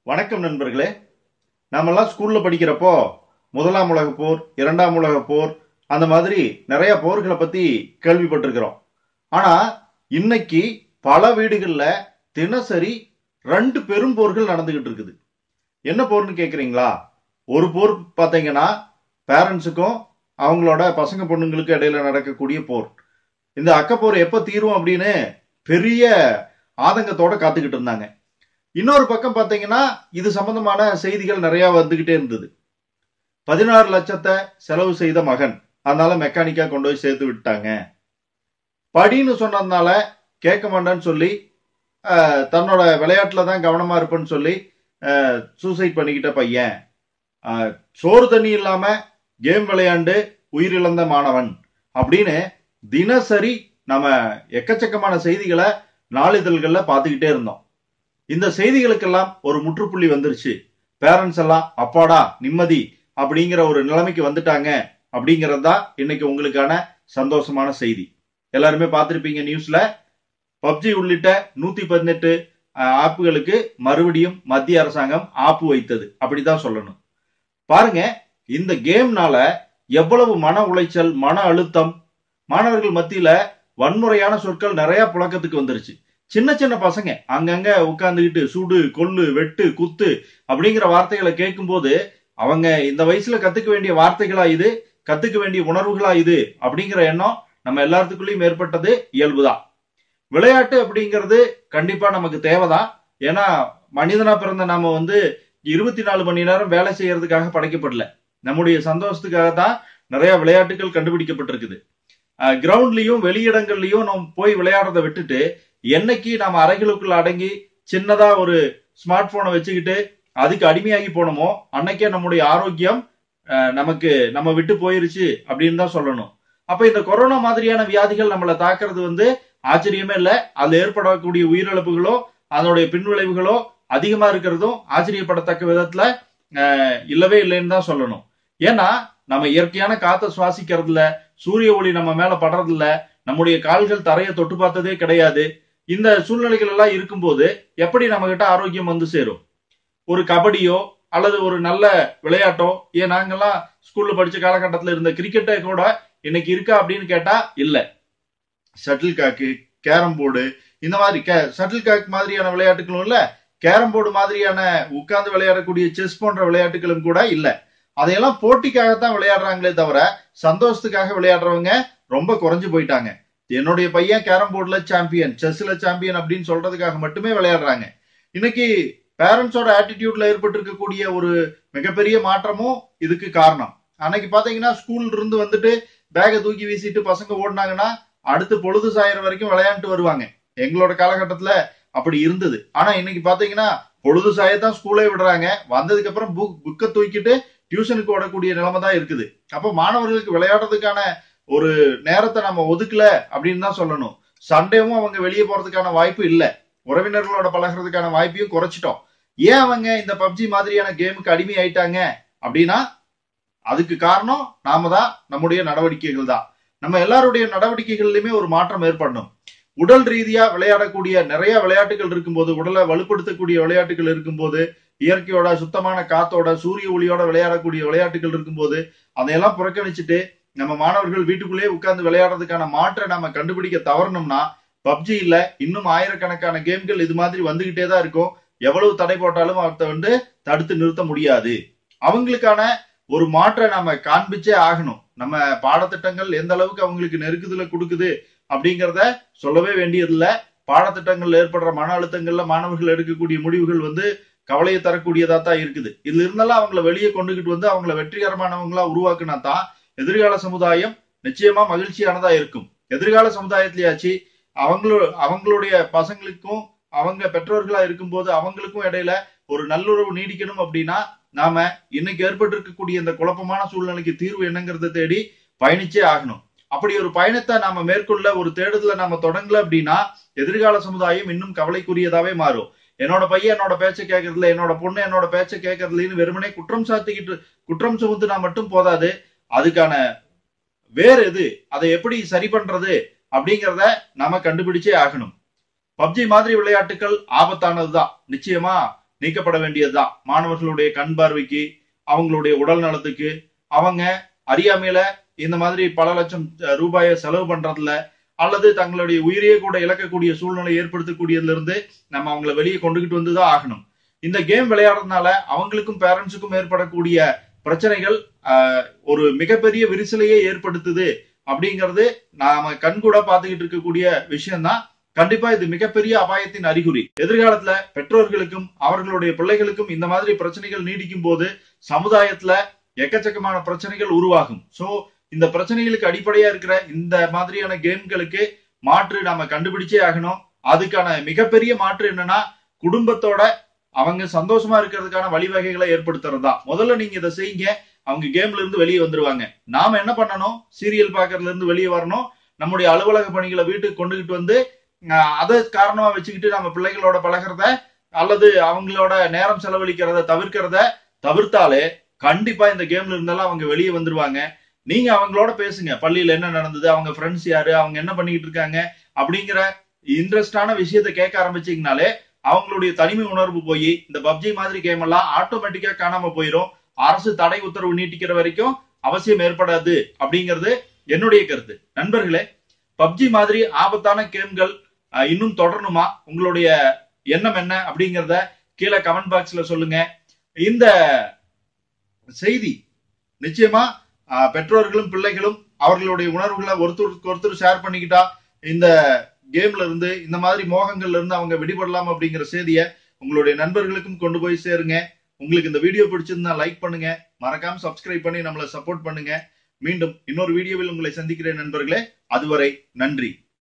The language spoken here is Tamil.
வணக்கம் நண்பர்களே நாமெல்லாம் ஸ்கூல்ல படிக்கிறப்போ முதலாம் உலக போர் இரண்டாம் உலக போர் அந்த மாதிரி நிறைய போர்களை பத்தி கேள்விப்பட்டிருக்கிறோம் ஆனா இன்னைக்கு பல வீடுகள்ல தினசரி ரெண்டு பெரும் போர்கள் நடந்துகிட்டு இருக்குது என்ன போர்னு கேக்குறீங்களா ஒரு போர் பாத்தீங்கன்னா பேரண்ட்ஸுக்கும் அவங்களோட பசங்க பொண்ணுங்களுக்கு இடையில நடக்கக்கூடிய போர் இந்த அக்கப்போர் எப்ப தீரும் அப்படின்னு பெரிய ஆதங்கத்தோட காத்துக்கிட்டு இருந்தாங்க இன்னொரு பக்கம் பாத்தீங்கன்னா இது சம்பந்தமான செய்திகள் நிறைய வந்துகிட்டே இருந்தது பதினாறு லட்சத்தை செலவு செய்த மகன் அதனால மெக்கானிக்கா கொண்டு போய் சேர்த்து விட்டாங்க படின்னு சொன்னதுனால கேட்க மாட்டேன்னு சொல்லி ஆஹ், தன்னோட விளையாட்டுல தான் கவனமா இருப்பேன்னு சொல்லி சூசைட் பண்ணிக்கிட்ட பையன் ஆஹ், சோறு தண்ணி இல்லாம கேம் விளையாண்டு உயிரிழந்த மாணவன் அப்படின்னு தினசரி நம்ம எக்கச்சக்கமான செய்திகளை நாளிதழ்கள்ல பார்த்துக்கிட்டே இருந்தோம் இந்த செய்திகளுக்கெல்லாம் ஒரு முற்றுப்புள்ளி வந்துருச்சு பேரண்ட்ஸ் எல்லாம் அப்பாடா நிம்மதி அப்படிங்கிற ஒரு நிலைமைக்கு வந்துட்டாங்க அப்படிங்கிறது தான் இன்னைக்கு உங்களுக்கான சந்தோஷமான செய்தி எல்லாருமே பார்த்திருப்பீங்க நியூஸ்ல பப்ஜி உள்ளிட்ட நூத்தி பதினெட்டு ஆப்புகளுக்கு மறுபடியும் மத்திய அரசாங்கம் ஆப்பு வைத்தது அப்படிதான் சொல்லணும் பாருங்க இந்த கேம்னால எவ்வளவு மன உளைச்சல் மன அழுத்தம் மாணவர்கள் மத்தியில வன்முறையான சொற்கள் நிறைய புழக்கத்துக்கு வந்துருச்சு சின்ன சின்ன பசங்க அங்கங்க உட்கார்ந்துகிட்டு சுடு கொல்லு வெட்டு குத்து அப்படிங்கிற வார்த்தைகளை கேட்கும்போது அவங்க இந்த வயசுல கத்துக்க வேண்டிய வார்த்தைகளா இது கத்துக்க வேண்டிய உணர்வுகளா இது அப்படிங்கிற எண்ணம் நம்ம எல்லாத்துக்குள்ளயும் ஏற்பட்டது இயல்புதான் விளையாட்டு அப்படிங்கிறது கண்டிப்பா நமக்கு தேவைதான் ஏன்னா மனிதனா பிறந்த நாம வந்து இருபத்தி நாலு மணி நேரம் வேலை செய்யறதுக்காக படைக்கப்படல நம்முடைய சந்தோஷத்துக்காக தான் நிறைய விளையாட்டுகள் கண்டுபிடிக்கப்பட்டிருக்குது கிரவுண்ட்லயும் வெளியிடங்கள்லயும் நம்ம போய் விளையாடுறதை விட்டுட்டு என்னைக்கு நாம அறைகளுக்குள்ள அடங்கி சின்னதா ஒரு ஸ்மார்ட் போனை வச்சுக்கிட்டு அதுக்கு அடிமையாகி போனோமோ அன்னைக்கே நம்முடைய ஆரோக்கியம் அஹ், நமக்கு நம்ம விட்டு போயிருச்சு அப்படின்னு தான் சொல்லணும் அப்ப இந்த கொரோனா மாதிரியான வியாதிகள் நம்மளை தாக்குறது வந்து ஆச்சரியமே இல்ல அதுல ஏற்படக்கூடிய உயிரிழப்புகளோ அதனுடைய பின்விளைவுகளோ அதிகமா இருக்கிறதும் ஆச்சரியப்படத்தக்க விதத்துல அஹ், இல்லவே இல்லைன்னு தான் சொல்லணும் ஏன்னா நம்ம இயற்கையான காத்தை சுவாசிக்கிறதுல சூரிய ஒளி நம்ம மேல படுறது இல்ல நம்முடைய கால்கள் தரையை தொட்டு பார்த்ததே கிடையாது இந்த சூழ்நிலைகள் எல்லாம் இருக்கும்போது எப்படி நம்ம கிட்ட ஆரோக்கியம் வந்து சேரும் ஒரு கபடியோ அல்லது ஒரு நல்ல விளையாட்டோ ஏன் நாங்கெல்லாம் ஸ்கூல்ல படிச்ச காலகட்டத்தில் இருந்த கிரிக்கெட்டை கூட இன்னைக்கு இருக்கா அப்படின்னு கேட்டா இல்ல ஷட்டில் காக்கு கேரம் போர்டு இந்த மாதிரி ஷட்டில் காக் மாதிரியான விளையாட்டுகளும் இல்ல கேரம் போர்டு மாதிரியான உட்கார்ந்து விளையாடக்கூடிய செஸ் போன்ற விளையாட்டுகளும் கூட இல்ல அதையெல்லாம் போட்டிக்காகத்தான் விளையாடுறாங்களே தவிர சந்தோஷத்துக்காக விளையாடுறவங்க ரொம்ப குறைஞ்சு போயிட்டாங்க என்னுடைய பையன் கேரம் போர்டுல சாம்பியன் செஸ்ல சாம்பியன் அப்படின்னு சொல்றதுக்காக மட்டுமே விளையாடுறாங்க இன்னைக்கு பேரண்ட்ஸோட ஆட்டிடியூட்ல ஏற்பட்டு இருக்கக்கூடிய ஒரு மிகப்பெரிய மாற்றமும் இதுக்கு காரணம் அன்னைக்கு பாத்தீங்கன்னா ஸ்கூல்ல இருந்து வந்துட்டு பேகை தூக்கி வீசிட்டு பசங்க ஓடினாங்கன்னா அடுத்து பொழுது சாயற வரைக்கும் விளையாண்டுட்டு வருவாங்க எங்களோட காலகட்டத்துல அப்படி இருந்தது ஆனா இன்னைக்கு பாத்தீங்கன்னா பொழுது சாயத்தான் ஸ்கூலே விடுறாங்க வந்ததுக்கு அப்புறம் புக் புக்கை தூக்கிட்டு டியூஷனுக்கு ஓடக்கூடிய நிலைமை தான் இருக்குது அப்போ மாணவர்களுக்கு விளையாடுறதுக்கான ஒரு நேரத்தை நம்ம ஒதுக்கல அப்படின்னு தான் சொல்லணும் சண்டேவும் அவங்க வெளியே போறதுக்கான வாய்ப்பு இல்ல உறவினர்களோட பழகுறதுக்கான வாய்ப்பையும் குறைச்சிட்டோம் ஏன் அவங்க இந்த பப்ஜி மாதிரியான கேமுக்கு அடிமை ஆயிட்டாங்க அப்படின்னா அதுக்கு காரணம் நாம தான் நம்முடைய நடவடிக்கைகள் தான் நம்ம எல்லாருடைய நடவடிக்கைகள்லயுமே ஒரு மாற்றம் ஏற்படணும் உடல் ரீதியா விளையாடக்கூடிய நிறைய விளையாட்டுகள் இருக்கும்போது உடலை வலுப்படுத்தக்கூடிய விளையாட்டுகள் இருக்கும்போது இயற்கையோட சுத்தமான காத்தோட சூரிய ஒளியோட விளையாடக்கூடிய விளையாட்டுகள் இருக்கும்போது அதையெல்லாம் புறக்கணிச்சுட்டு நம்ம மாணவர்கள் வீட்டுக்குள்ளேயே உட்கார்ந்து விளையாடுறதுக்கான மாற்றை நம்ம கண்டுபிடிக்க தவறணும்னா பப்ஜி இல்ல இன்னும் ஆயிரக்கணக்கான கேம்கள் இது மாதிரி வந்துகிட்டே தான் இருக்கும் எவ்வளவு தடை போட்டாலும் அதை வந்து தடுத்து நிறுத்த முடியாது அவங்களுக்கான ஒரு மாற்றை நம்ம காண்பிச்சே ஆகணும் நம்ம பாடத்திட்டங்கள் எந்த அளவுக்கு அவங்களுக்கு நெருக்குதல கொடுக்குது அப்படிங்கிறத சொல்லவே வேண்டியதில்ல பாடத்திட்டங்கள்ல ஏற்படுற மன அழுத்தங்கள்ல மாணவர்கள் எடுக்கக்கூடிய முடிவுகள் வந்து கவலையை தரக்கூடியதா தான் இருக்குது இதுல இருந்தெல்லாம் அவங்கள வெளியே கொண்டுகிட்டு வந்து அவங்கள வெற்றிகரமானவங்களா உருவாக்குனா தான் எதிர்கால சமுதாயம் நிச்சயமா மகிழ்ச்சியானதா இருக்கும் எதிர்கால சமுதாயத்திலேயாச்சு அவங்களோ அவங்களுடைய பசங்களுக்கும் அவங்க பெற்றோர்களா இருக்கும்போது அவங்களுக்கும் இடையில ஒரு நல்லுறவு நீடிக்கணும் அப்படின்னா நாம இன்னைக்கு ஏற்பட்டு இருக்கக்கூடிய இந்த குழப்பமான சூழ்நிலைக்கு தீர்வு என்னங்கிறத தேடி பயணிச்சே ஆகணும் அப்படி ஒரு பயணத்தை நாம மேற்கொள்ள ஒரு தேடுதலை நாம தொடங்கல அப்படின்னா எதிர்கால சமுதாயம் இன்னும் கவலைக்குரியதாவே மாறும் என்னோட பையன் என்னோட பேச்சை கேட்கறதுல என்னோட பொண்ணு என்னோட பேச்சை கேட்கறதுலன்னு வெறுமனே குற்றம் சாத்திக்கிட்டு குற்றம் சுமத்துனா மட்டும் போதாது அதுக்கான வேற எது அதை எப்படி சரி பண்றது அப்படிங்கிறத நாம கண்டுபிடிச்சே ஆகணும் பப்ஜி மாதிரி விளையாட்டுகள் ஆபத்தானதுதான் நிச்சயமா நீக்கப்பட வேண்டியதுதான் மாணவர்களுடைய கண் பார்வைக்கு அவங்களுடைய உடல் நலத்துக்கு அவங்க அறியாமையில இந்த மாதிரி பல லட்சம் அஹ், ரூபாயை செலவு பண்றதுல அல்லது தங்களுடைய உயிரையே கூட இழக்கக்கூடிய சூழ்நிலை ஏற்படுத்தக்கூடியதுல இருந்து நம்ம அவங்கள வெளியே கொண்டுகிட்டு வந்துதான் ஆகணும் இந்த கேம் விளையாடுறதுனால அவங்களுக்கும் பேரண்ட்ஸுக்கும் ஏற்படக்கூடிய பிரச்சனைகள் ஆஹ், ஒரு மிகப்பெரிய விரிசலையே ஏற்படுத்துது அப்படிங்கிறது நாம கண்கூட பார்த்துக்கிட்டு இருக்கக்கூடிய விஷயம்தான் கண்டிப்பா இது மிகப்பெரிய அபாயத்தின் அறிகுறி எதிர்காலத்துல பெற்றோர்களுக்கும் அவர்களுடைய பிள்ளைகளுக்கும் இந்த மாதிரி பிரச்சனைகள் நீடிக்கும் போது சமுதாயத்துல எக்கச்சக்கமான பிரச்சனைகள் உருவாகும் சோ இந்த பிரச்சனைகளுக்கு அடிப்படையா இருக்கிற இந்த மாதிரியான கேம்களுக்கு மாற்று நாம கண்டுபிடிச்சே ஆகணும் அதுக்கான மிகப்பெரிய மாற்று என்னன்னா குடும்பத்தோட அவங்க சந்தோஷமா இருக்கிறதுக்கான வழிவகைகளை ஏற்படுத்துறது தான் முதல்ல நீங்க இதை செய்யுங்க அவங்க கேம்ல இருந்து வெளியே வந்துருவாங்க நாம என்ன பண்ணணும் சீரியல் பாக்குறதுல இருந்து வெளியே வரணும் நம்முடைய அலுவலக பணிகளை வீட்டுக்கு கொண்டுகிட்டு வந்து அஹ், அதை காரணமா வச்சுக்கிட்டு நம்ம பிள்ளைகளோட பழகிறத அல்லது அவங்களோட நேரம் செலவழிக்கிறத தவிர்க்கிறத தவிர்த்தாலே கண்டிப்பா இந்த கேம்ல இருந்தெல்லாம் அவங்க வெளியே வந்துருவாங்க நீங்க அவங்களோட பேசுங்க பள்ளியில என்ன நடந்தது அவங்க ஃப்ரெண்ட்ஸ் யாரு அவங்க என்ன பண்ணிட்டு இருக்காங்க அப்படிங்கிற இன்ட்ரெஸ்டான விஷயத்த கேட்க ஆரம்பிச்சீங்கனாலே அவங்களுடைய தனிமை உணர்வு போய் இந்த பப்ஜி மாதிரி கேம் எல்லாம் ஆட்டோமேட்டிக்கா காணாம போயிடும் அரசு தடை உத்தரவு நீட்டிக்கிற வரைக்கும் அவசியம் ஏற்படாது அப்படிங்கிறது என்னுடைய கருத்து நண்பர்களே பப்ஜி மாதிரி ஆபத்தான கேம்கள் அஹ், இன்னும் தொடரணுமா உங்களுடைய எண்ணம் என்ன அப்படிங்கறத கீழே கமெண்ட் பாக்ஸ்ல சொல்லுங்க இந்த செய்தி நிச்சயமா அஹ், பெற்றோர்களும் பிள்ளைகளும் அவர்களுடைய உணர்வுகளை ஒருத்தருக்கு ஒருத்தர் ஷேர் பண்ணிக்கிட்டா இந்த கேம்ல இருந்து இந்த மாதிரி மோகங்கள்ல இருந்து அவங்க விடுபடலாம் அப்படிங்கிற செய்தியை உங்களுடைய நண்பர்களுக்கும் கொண்டு போய் சேருங்க உங்களுக்கு இந்த வீடியோ பிடிச்சிருந்தா லைக் பண்ணுங்க மறக்காம சப்ஸ்கிரைப் பண்ணி நம்மளை சப்போர்ட் பண்ணுங்க மீண்டும் இன்னொரு வீடியோவில் உங்களை சந்திக்கிறேன் நண்பர்களே அதுவரை நன்றி